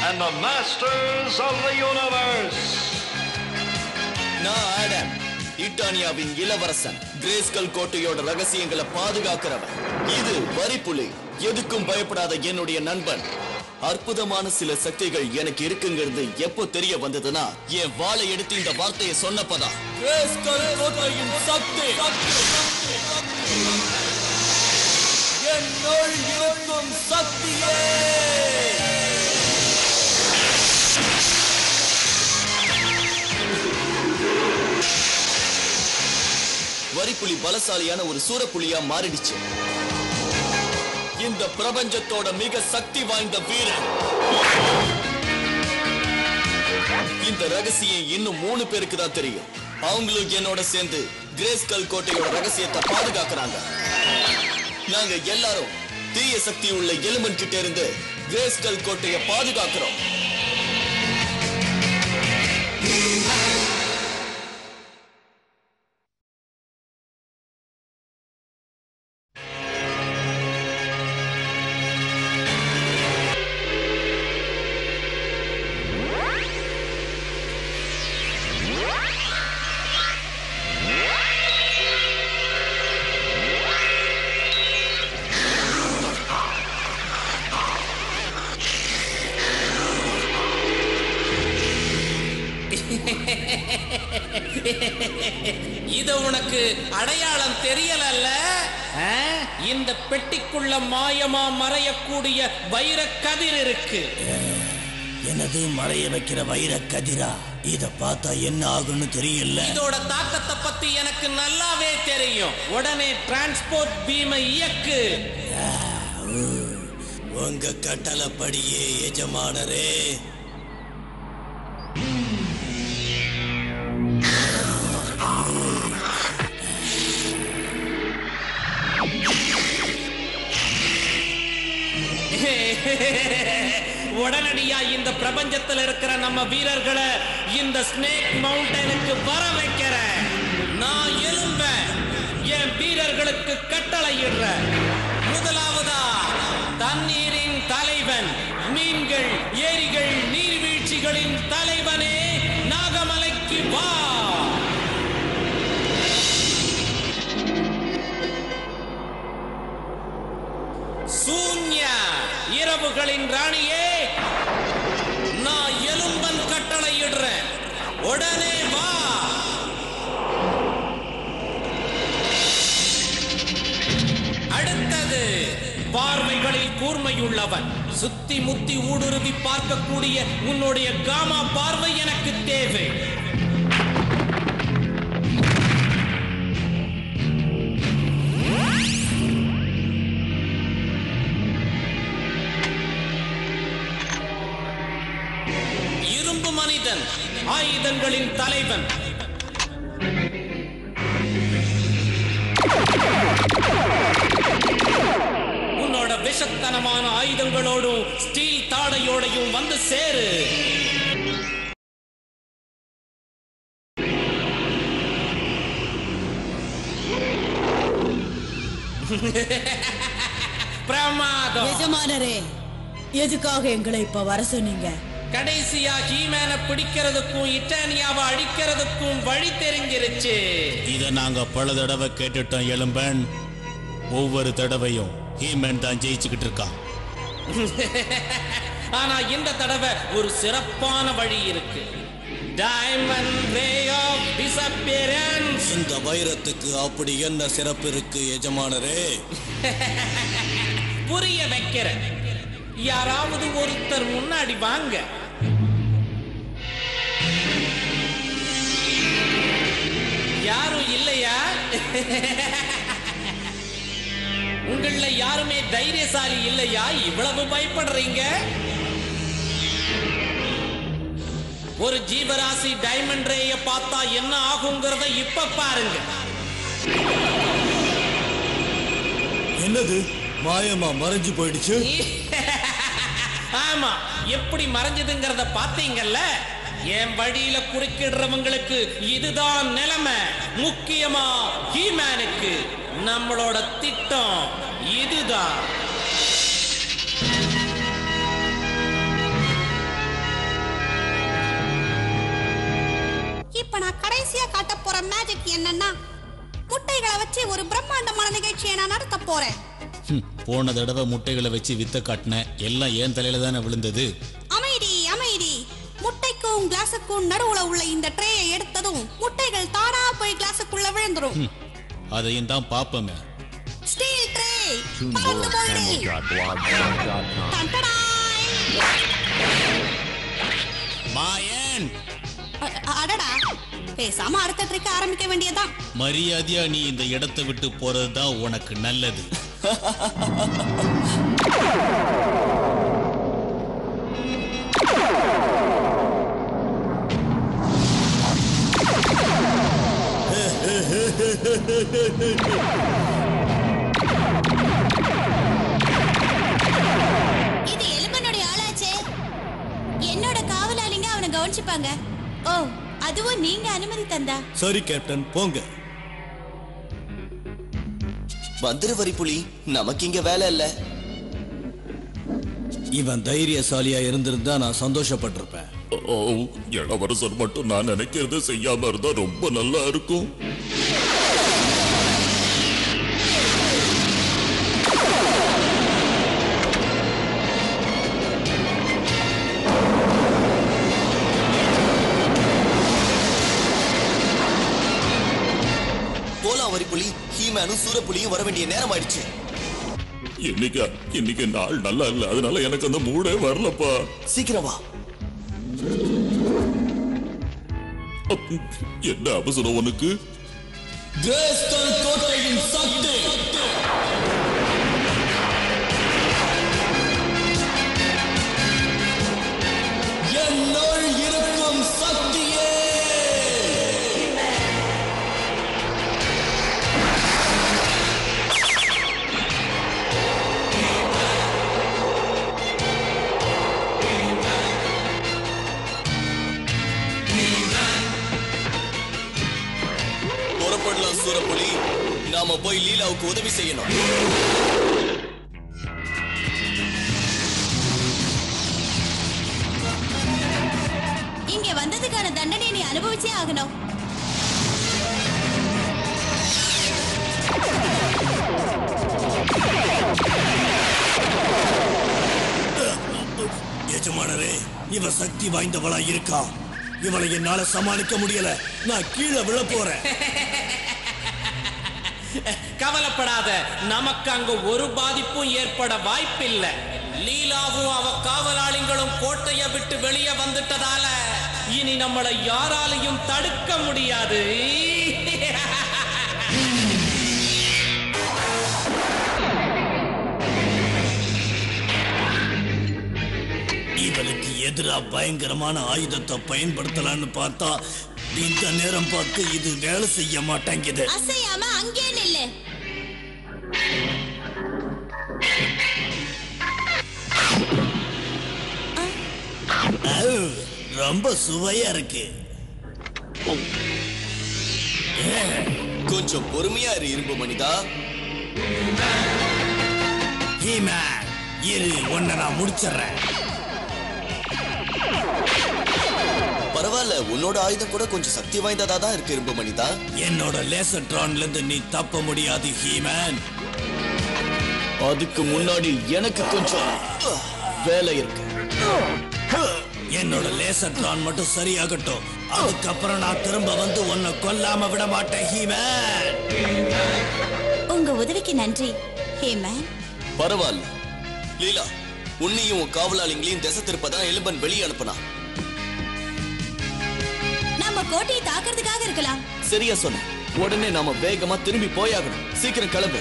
and the masters of the universe. நான் Adam இட்டானியாவின் இளவரசன் கிரேஸ்கல் கோட்டையோட ரகசியங்களை பாதுகாக்கிறவன் இது வரிப்புலி எதுக்கும் பயப்படாத என்னுடைய நண்பன் அற்புதமான சில சக்திகள் எனக்கு இருக்குங்கிறது எப்போ தெரிய வந்ததுன்னா என் வாளை எடுத்து இந்த வார்த்தையை சொன்னப்பதான் கிரேஸ்கல் கோட்டையின் சக்தி என்னுள் இருக்கும் சக்தியே வரிப்புலி பலசாலியான ஒரு சூரப்புலியா மாறிடுச்சு இந்த பிரபஞ்சத்தோட மிக சக்தி வாய்ந்த வீரன் இந்த ரகசியம் இன்னும் மூணு பேருக்கு தான் தெரியும் அவங்களும் என்னோட சேர்ந்து கிரேஸ்கல் கோட்டையோட ரகசியத்தை பாதுகாக்கிறாங்க நாங்க எல்லாரும் தீய சக்தி உள்ள எலுமன் கிட்ட இருந்து கிரேஸ்கல் கோட்டையை பாதுகாக்கிறோம் இது உனக்கு அடையாளம் தெரியலல்ல ஆ? இந்த பெட்டிக்குள்ள மாயமா மறையக்கூடிய வைர கதிர் இருக்கு எனது மறைய வைக்கிற வைர கதிரா இத பார்த்தா என்ன ஆகும்னு தெரியல இதோட தாக்கத்தை பத்தி எனக்கு நல்லாவே தெரியும் உடனே டிரான்ஸ்போர்ட் பீமை இயக்கு உங்க கட்டளைப்படியே எஜமானரே உடனடியா இந்த பிரபஞ்சத்துல இருக்கிற நம்ம வீரர்களை இந்த ஸ்னேக் மவுண்டனுக்கு வர வைக்கிறேன் நான் எழும்பேன் என் வீரர்களுக்கு கட்டளையிடுறேன் முதலாவதா தண்ணீரின் தலைவன் மீன்கள் ஏரிகள் நீர்வீழ்ச்சிகளின் தலைவனே நாகமலைக்கு வா சூன்யா இரவுகளின் ராணியே நான் எலும்பன் கட்டளையிடுறேன் உடனே வா அடுத்தது பார்வைகளில் கூர்மையுள்ளவன் சுத்தி முத்தி ஊடுருவி பார்க்கக்கூடிய உன்னுடைய காமா பார்வை எனக்கு தேவை இரும்பு மனிதன் ஆயுதங்களின் தலைவன் உன்னோட விஷத்தனமான ஆயுதங்களோடும் ஸ்டீல் தாடையோடையும் வந்து சேரு பிரமாதம் எஜமானரே எதுக்காக எங்களை இப்ப வர சொன்னீங்க கடைசியா ஹீமேன பிடிக்கிறதுக்கும் இட்டானியாவை அழிக்கிறதுக்கும் வழி தெரிஞ்சிருச்சு இத நாங்க பல தடவை கேட்டுட்டோம் எலும்பன் ஒவ்வொரு தடவையும் ஹீமன் தான் ஜெயிச்சுக்கிட்டு இருக்கான் ஆனா இந்த தடவை ஒரு சிறப்பான வழி இருக்கு டைமண்ட் ரே ஆஃப் டிசப்பியரன்ஸ் இந்த வைரத்துக்கு அப்படி என்ன சிறப்பு இருக்கு எஜமானரே புரிய வைக்கிறேன் யாராவது ஒருத்தர் முன்னாடி வாங்க யாரும் இல்லையா உங்கள யாருமே தைரியசாலி இல்லையா இவ்வளவு பயப்படுறீங்க ஒரு ஜீவராசி டைமண்ட் ரேய பார்த்தா என்ன ஆகுங்கிறத இப்ப பாருங்க என்னது மாயமா மறைஞ்சு போயிடுச்சு ஆமா எப்படி மறைஞ்சதுங்கிறத பாத்தீங்கல்ல என் வழியில குறுக்கிடுறவங்களுக்கு இதுதான் நிலைமை முக்கியமா ஹீமேனுக்கு நம்மளோட திட்டம் இதுதான் மேஜிக் என்னன்னா முட்டைகளை வச்சு ஒரு பிரம்மாண்டமான நிகழ்ச்சியை நான் நடத்த போறேன் ஹம், போன தடவை முட்டைகளை வச்சு வித்த காட்டின எல்லாம் ஏன் தலையில தானே விழுந்தது அமைதி அமைதி முட்டைக்கும் கிளாஸுக்கும் நடுவுல உள்ள இந்த ட்ரேயை எடுத்ததும் முட்டைகள் தானா போய் கிளாஸுக்குள்ள விழுந்துரும் ஹம், அதையும் தான் பாப்போமே ஸ்டீல் ட்ரே பறந்து போயிடு டன்டடாய். மாயன் அ- அடடா பேசாம அடுத்த ட்ரிக் ஆரம்பிக்க வேண்டியதுதான் மரியாதையா நீ இந்த இடத்தை விட்டு போறதுதான் உனக்கு நல்லது இது எலும்பனுடைய ஆளாச்சே என்னோட காவலாளிங்க அவனை கவனிச்சுப்பாங்க ஓ அதுவும் நீங்க அனுமதி தந்தா சரி கேப்டன் போங்க வந்துரு வரிப்புலி நமக்கு இங்க வேலை இல்ல இவன் தைரியசாலியா இருந்திருந்தா நான் சந்தோஷப்பட்டிருப்பேன் ஓ இளவரசர் மட்டும் நான் நினைக்கிறத செய்யாம இருந்தா ரொம்ப நல்லா இருக்கும் போலாம் வரிப்புலி ஹீமேனும் சூரப்புலியும் வர வேண்டிய நேரம் ஆயிடுச்சு இன்னைக்கு இன்னைக்கு நாள் நல்லா இல்ல அதனால எனக்கு அந்த மூடே வரலப்பா சீக்கிரம் வா அப், என்ன அவசரம் உனக்கு கிரேஸ்கல் கோட்டையின் சக்தி என்னுள் இருக்கும் சக்தியே புறப்படலாம் சூரப்புலி நாம போய் லீலாவுக்கு உதவி செய்யணும் இங்க வந்ததுக்கான தண்டனை நீ அனுபவிச்சே ஆகணும் எஜமானரே இவ சக்தி வாய்ந்தவளா இருக்கா இவளை என்னால சமாளிக்க முடியல நான் கீழே விழ போறேன் கவலைப்படாத நமக்கு அங்க ஒரு பாதிப்பும் ஏற்பட வாய்ப்பில்லை லீலாவும் அவ காவலாளிகளும் கோட்டையை விட்டு வெளியே வந்துட்டதால இனி நம்மளை யாராலையும் தடுக்க முடியாது இவளுக்கு எதிரா பயங்கரமான ஆயுதத்தை பயன்படுத்தலாம்னு பார்த்தா இந்த நேரம் பார்த்து இது வேலை செய்ய மாட்டேங்குது அசையாம அங்கே நில்லு அவு, ரொம்ப சுவையா இருக்கு கொஞ்சம் பொறுமையா இரு இரும்பு மனிதா ஹீமேன் இரு உன்னை நான் முடிச்சிடுறேன் பரவாயில்ல உன்னோட ஆயுதம் கூட கொஞ்சம் சக்தி வாய்ந்ததா தான் இருக்கு இரும்பு மனிதா என்னோட லேசர் ட்ரான்ல இருந்து நீ தப்ப முடியாது ஹீமேன் அதுக்கு முன்னாடி எனக்கு கொஞ்சம் அஹ், வேலை இருக்கு என்னோட லேசர் ட்ரான் மட்டும் சரியாகட்டும் அதுக்கப்புறம் நான் திரும்ப வந்து உன்னை கொல்லாம விட மாட்டேன் ஹீமேன் உங்க உதவிக்கு நன்றி ஹே மேன் பரவாயில்ல லீலா உன்னையும் உன் காவலாளிங்களையும் திசை திருப்பதான் எலும்பன் வெளியே அனுப்புனா நம்ம கோட்டையை தாக்குறதுக்காக இருக்கலாம் சரியா சொன்ன உடனே நாம வேகமா திரும்பி போயாகணும் சீக்கிரம் கிளம்பு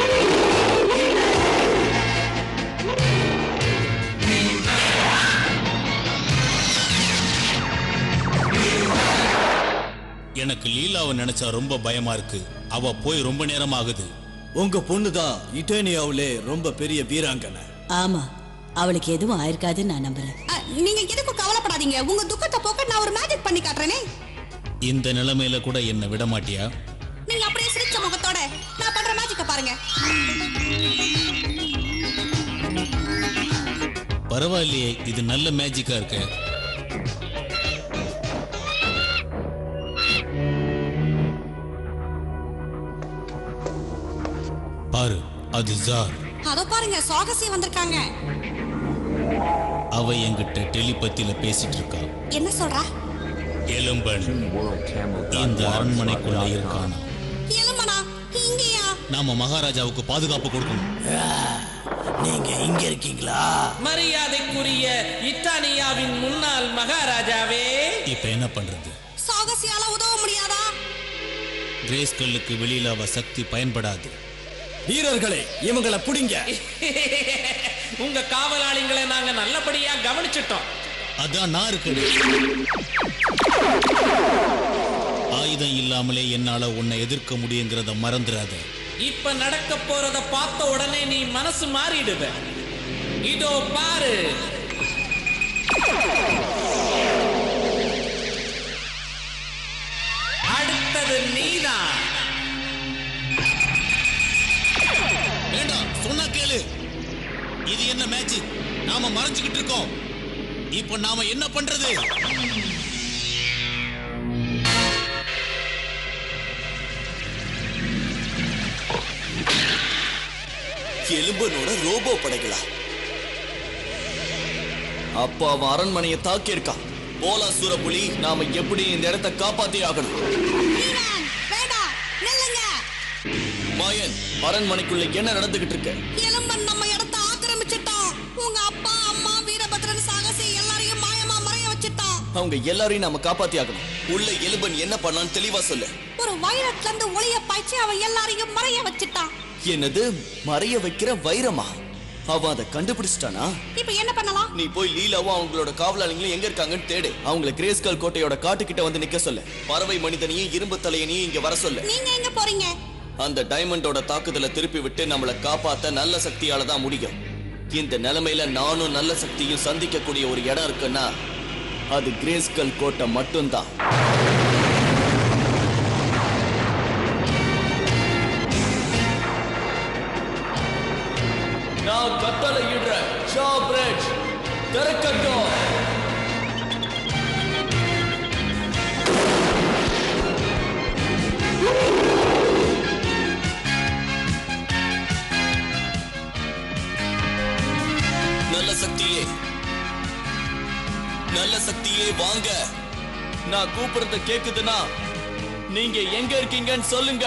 எனக்கு லீலாவை நினைச்சா ரொம்ப பயமா இருக்கு அவ போய் ரொம்ப நேரம் ஆகுது உங்க பொண்ணு தான் இட்டேனியாவிலே ரொம்ப பெரிய வீராங்கனை ஆமா அவளுக்கு எதுவும் ஆயிருக்காதுன்னு நான் நம்புறேன் அ, நீங்க எதுக்கும் கவலைப்படாதீங்க உங்க துக்கத்தை போக்க நான் ஒரு மேஜிக் பண்ணி காட்டுறேனே இந்த நிலைமையில கூட என்ன விட மாட்டியா நீங்க அப்படியே சிரிச்ச முகத்தோட நான் பண்ற மேஜிக்க பாருங்க பரவாயில்லையே இது நல்ல மேஜிக்கா இருக்கு பாரு அது ஜார் அதோ பாருங்க சுவாகசி வந்திருக்காங்க அவ என்கிட்ட டெலிபத்தியில பேசிட்டு இருக்கா என்ன சொல்றா எலும்பன் இந்த அரண்மனைக்குள்ள இருக்கானா எலும்பனா இங்கேயா நாம மகாராஜாவுக்கு பாதுகாப்பு கொடுக்கணும் நீங்க இங்க இருக்கீங்களா மரியாதைக்குரிய இத்தாலியாவின் முன்னாள் மகாராஜாவே இப்ப என்ன பண்றது சுவாகசியால உதவ முடியாதா கிரேஸ் கல்லுக்கு வெளியில அவ சக்தி பயன்படாது வீரர்களே இவங்களை புடிங்க உங்க காவலாளிகளை நாங்க நல்லபடியா கவனிச்சிட்டோம் அதான் நான் இருக்கேன் ஆயுதம் இல்லாமலே என்னால உன்னை எதிர்க்க முடியுங்கிறத மறந்துடாத இப்ப நடக்க போறத பார்த்த உடனே நீ மனசு மாறிடுவ இதோ பாரு அடுத்தது நீதான் வேண்டாம் சொன்னா கேளு இது என்ன மேட்ச் நாம மறைஞ்சுக்கிட்டு இருக்கோம் இப்போ நாம என்ன பண்றது எலும்பனோட ரோபோ படைகளா அப்ப அவன் அரண்மனையை தாக்கியிருக்கான் போலா சூரப்புலி நாம எப்படி இந்த இடத்தை காப்பாத்தி ஆகணும் வீரன், வேண்டாம் நில்லுங்க மாயன் அரண்மனைக்குள்ள என்ன நடந்துகிட்டு இருக்கு எலும்பன் நம்ம இடத்த ஆக்கிரமிச்சிட்டான் உங்க அப்பா அம்மா வீரபத்ரன் சாகசி எல்லாரையும் மாயமா மறைய வச்சிட்டான் அவங்க எல்லாரையும் நாம காப்பாத்தி ஆகணும் உள்ள எலும்பன் என்ன பண்ணான்னு தெளிவா சொல்லு ஒரு வைரட்ல இருந்து ஒளிய பாய்ச்சி அவன் எல்லாரையும் மறைய வச்சிட்டான் என்னது மறைய வைக்கிற வைரமா அவன் அதை கண்டுபிடிச்சிட்டானா இப்ப என்ன பண்ணலாம் நீ போய் லீலாவும் அவங்களோட காவலாளிகளும் எங்க இருக்காங்கன்னு தேடு அவங்கள கிரேஸ்கால் கோட்டையோட காட்டுக்கிட்ட வந்து நிக்க சொல்லு பறவை மனிதனையும் இரும்பு தலையனையும் இங்க வர சொல்லு நீங்க எங்க போறீங்க அந்த டைமண்டோட தாக்குதலை திருப்பி விட்டு நம்மள காப்பாத்த நல்ல சக்தியால தான் முடியும் இந்த நிலைமையில நானும் நல்ல சக்தியும் சந்திக்கக்கூடிய ஒரு இடம் இருக்குன்னா அது கிரேஸ்கல் கோட்டை மட்டும்தான் நான் கட்டளை இடுறேன் ஷா பிரிட்ஜ் திறக்கட்டும் நல்ல சக்தியே நல்ல சக்தியே வாங்க நான் கூப்பிடுறத கேக்குதுன்னா நீங்க எங்க இருக்கீங்கன்னு சொல்லுங்க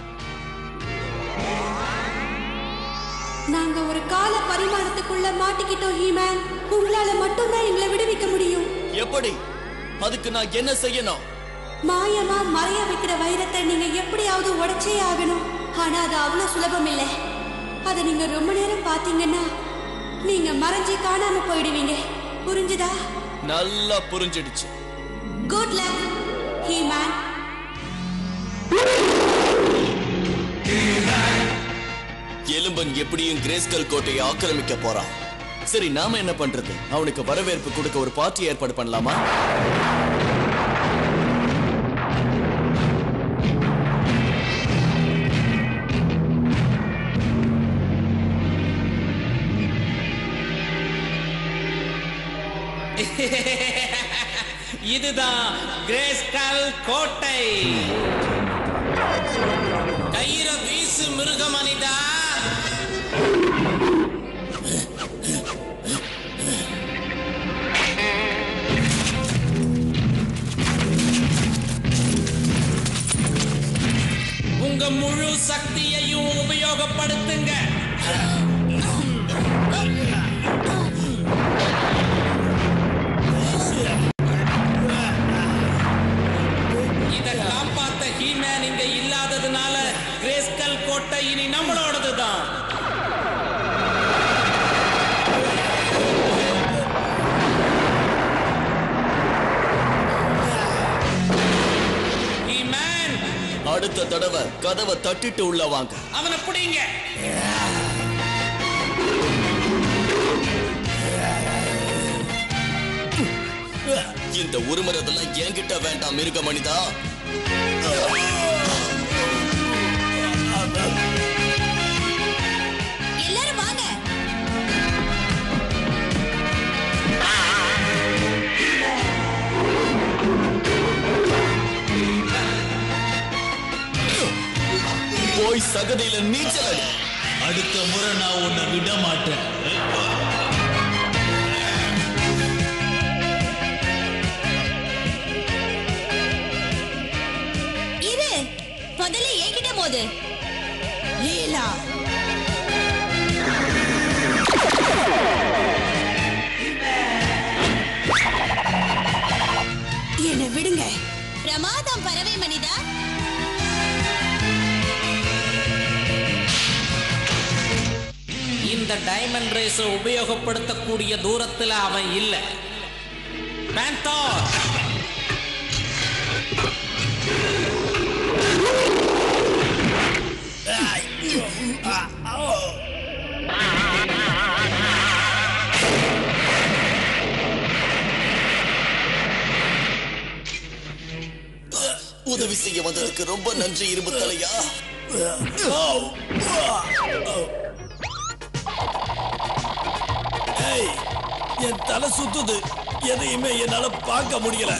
நாங்க ஒரு கால பரிமாணத்துக்குள்ள மாட்டிக்கிட்டோம் ஹீமேன் உங்களால மட்டும்தான் எங்களை விடுவிக்க முடியும் எப்படி அதுக்கு நான் என்ன செய்யணும் மாயமா மறைய வைக்கிற வைரத்தை நீங்க எப்படியாவது உடைச்சே ஆகணும் ஆனா அது அவ்வளவு சுலபம் இல்ல அதை நீங்க ரொம்ப நேரம் பாத்தீங்கன்னா நீங்க மறைஞ்சு காணாம போயிடுவீங்க புரிஞ்சுதா நல்லா புரிஞ்சிடுச்சு குட் லக் ஹீமேன் எலும்பன் எப்படியும் கிரேஸ்கல் கோட்டையை ஆக்கிரமிக்க போறான் சரி நாம என்ன பண்றது அவனுக்கு வரவேற்பு கொடுக்க ஒரு பார்ட்டி ஏற்பாடு பண்ணலாமா இதுதான் கிரேஸ்கல் கோட்டை கயிற வீசு மிருக மனிதா உங்க முழு சக்தியையும் உபயோகப்படுத்துங்க இத காப்பாத்த ஹீமேன் இங்க இல்லாததுனால கிரேஸ்கல் கோட்டை இனி நம்மளோடதுதான் ஹீமேன் அடுத்த தடவை கதவை தட்டிட்டு உள்ள வாங்க அவனை பிடிங்க இந்த உருமுறதெல்லாம் என்கிட்ட வேண்டாம் மிருக மனிதா எல்லாரும் வாங்க போய் சகதியில நீச்சல் அடி அடுத்த முறை நான் உன்னை விட மாட்டேன் இரு முதல்ல என்கிட்ட மோது லீலா என்னை விடுங்க பிரமாதம் பறவை மனிதா இந்த டைமண்ட் ரேஸ் உபயோகப்படுத்தக்கூடிய தூரத்துல அவன் இல்ல பேந்தார் உதவி செய்ய வந்ததுக்கு ரொம்ப நன்றி இரும்பு தலையா ஏய் என் தலை சுத்துது எதையுமே என்னால பார்க்க முடியல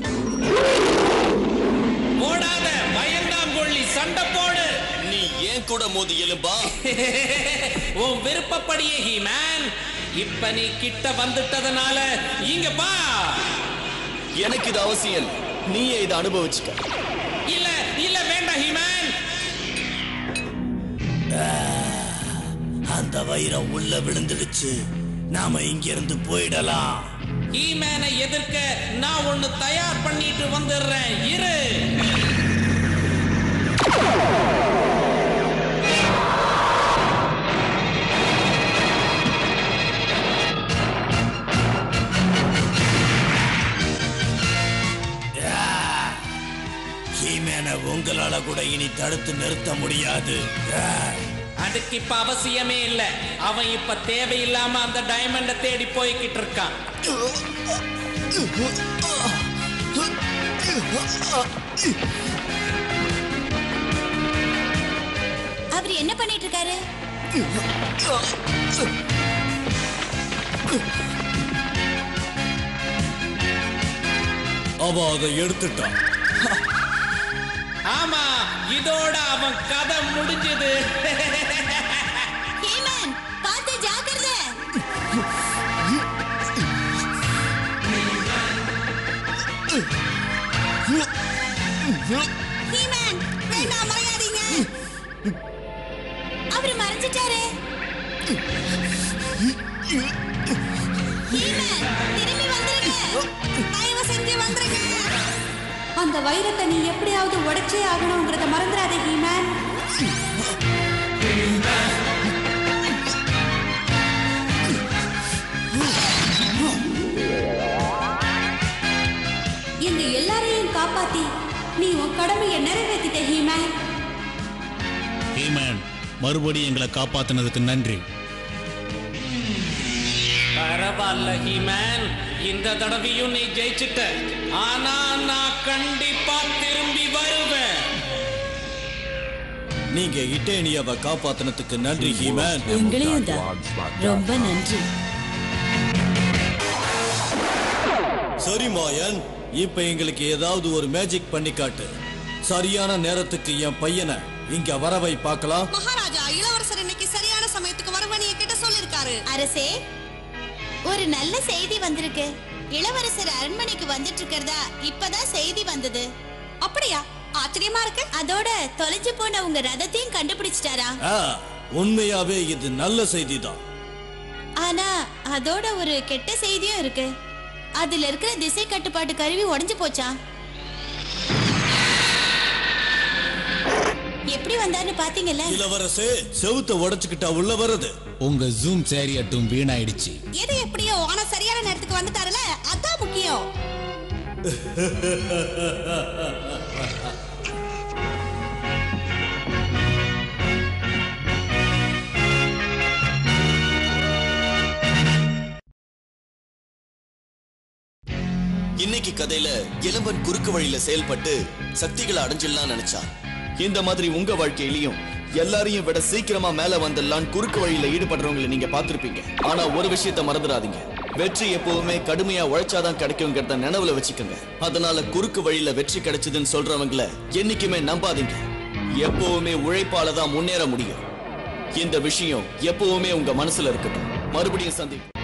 போடாத பயந்தாங்கொள்ளி சண்டை போடு நீ ஏன் கூட மோதி எலும்பா உன் விருப்பப்படியே ஹீமேன் இப்ப நீ கிட்ட வந்துட்டதுனால இங்க பா எனக்கு இது அவசியம் இல்ல. நீயே இதை அனுபவிச்சுக்க இல்ல இல்ல வேண்டாம் ஹீமேன் அந்த வைரம் உள்ள விழுந்துடுச்சு நாம இங்க இருந்து போயிடலாம் ஹீமேனை எதிர்க்க நான் ஒண்ணு தயார் பண்ணிட்டு வந்துடுறேன் இரு ஹீமேனை உங்களால கூட இனி தடுத்து நிறுத்த முடியாது ஆ. அதுக்கு இப்ப அவசியமே இல்ல அவன் இப்ப தேவையில்லாம அந்த டைமண்ட தேடி போய்கிட்டு இருக்கான் அவர் என்ன பண்ணிட்டு இருக்காரு அவ அதை எடுத்துட்டான் ஆமா இதோட அவன் கதை முடிஞ்சது ஹேமன் பார்த்து ஜாக்கிரதை ஹீமன் வேண்டாம் மறையாதீங்க அவர் மறைஞ்சிட்டாரு ஹீமன் திரும்பி வந்துருங்க தயவு செஞ்சு வந்துருங்க அந்த வைரத்தை நீ எப்படியாவது உடைச்சே ஆகணுங்கிறத மறந்துடாத ஹீமன் எங்க எல்லாரையும் காப்பாத்தி நீ உன் கடமையை நிறைவேற்றிட்ட ஹீமன் ஹேமன் மறுபடியும் எங்களை காப்பாத்தினதுக்கு நன்றி பரவாயில்ல ஹீமேன் இந்த தடவையும் நீ ஜெயிச்சிட்ட ஆனா நான் கண்டிப்பா திரும்பி வருவேன் நீங்க இட்டேனியாவை காப்பாத்தினதுக்கு நன்றி ஹீமேன் எங்களையும் தான் ரொம்ப நன்றி சரி மாயன் இப்ப எங்களுக்கு ஏதாவது ஒரு மேஜிக் பண்ணி காட்டு சரியான நேரத்துக்கு என் பையனை இங்க வரவை பார்க்கலாம் மகாராஜா இளவரசர் இன்னைக்கு சரியான சமயத்துக்கு வருவனி கிட்ட சொல்லிருக்காரு அரசே ஒரு நல்ல செய்தி வந்திருக்கு இளவரசர் அரண்மனைக்கு வந்துட்டு இருக்கிறதா இப்பதான் செய்தி வந்தது அப்படியா ஆச்சரியமா இருக்கு அதோட தொலைஞ்சு போன உங்க ரதத்தையும் கண்டுபிடிச்சிட்டாரா ஆ, உண்மையாவே இது நல்ல செய்திதான் ஆனா அதோட ஒரு கெட்ட செய்தியும் இருக்கு அதுல இருக்கிற திசை கட்டுப்பாட்டு கருவி உடைஞ்சு போச்சா எப்படி வந்தான்னு பாத்தீங்கல்ல இளவரசே செவுத்த உடைச்சுக்கிட்டா உள்ள வருது உங்க ஜூம் சேரியட்டும் வீணாயிடுச்சு எது எப்படியோ ஆனா சரியான நேரத்துக்கு வந்துட்டாருல அதான் முக்கியம் இன்னைக்கு கதையில இளவன் குறுக்கு வழியில செயல்பட்டு சக்திகளை அடைஞ்சிடலாம் நினைச்சான் இந்த மாதிரி உங்க வாழ்க்கையிலயும் எல்லாரையும் விட சீக்கிரமா மேல வந்துடலாம் குறுக்கு வழியில ஈடுபடுறவங்களை நீங்க பார்த்திருப்பீங்க ஆனா ஒரு விஷயத்த மறந்துடாதீங்க வெற்றி எப்பவுமே கடுமையா உழைச்சாதான் கிடைக்குங்கிறத நினைவுல வச்சுக்கோங்க அதனால குறுக்கு வழியில வெற்றி கிடைச்சதுன்னு சொல்றவங்கள என்னைக்குமே நம்பாதீங்க எப்பவுமே உழைப்பால தான் முன்னேற முடியும் இந்த விஷயம் எப்பவுமே உங்க மனசுல இருக்கட்டும் மறுபடியும் சந்திப்போம்